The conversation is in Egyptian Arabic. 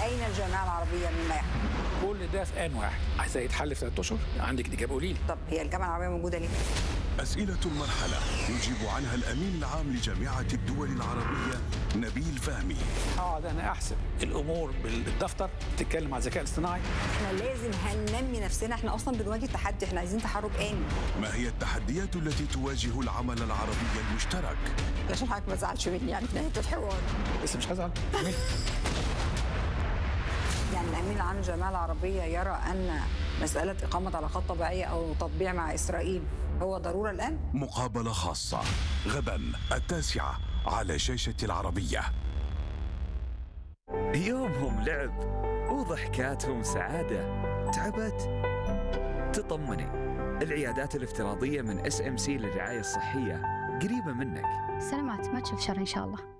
اين الجامعه العربيه مما يحدث كل ده في ان واحد عايزاه يتحل في ثلاث اشهر عندك الاجابه قولي لي طب هي الجامعه العربيه موجوده ليه أسئلة المرحلة يجيب عنها الأمين العام لجامعة الدول العربية نبيل فهمي اقعد انا احسب الامور بالدفتر تتكلم على الذكاء الاصطناعي احنا لازم هننمي نفسنا احنا اصلا بنواجه تحدي احنا عايزين تحرك آني ما هي التحديات التي تواجه العمل العربي المشترك عشان حضرتك ما تزعلش مني يعني في نهايه الحوار بس مش هزعل كملي. يعني الامين العام للجامعه العربيه يرى ان مساله اقامه علاقات طبيعيه او تطبيع مع اسرائيل هو ضروره الان مقابلة خاصة غدا التاسعة على شاشة العربية يومهم لعب وضحكاتهم سعادة تعبت تطمني العيادات الافتراضية من اس ام سي للرعاية الصحية قريبة منك سلامات ما تشوف شر ان شاء الله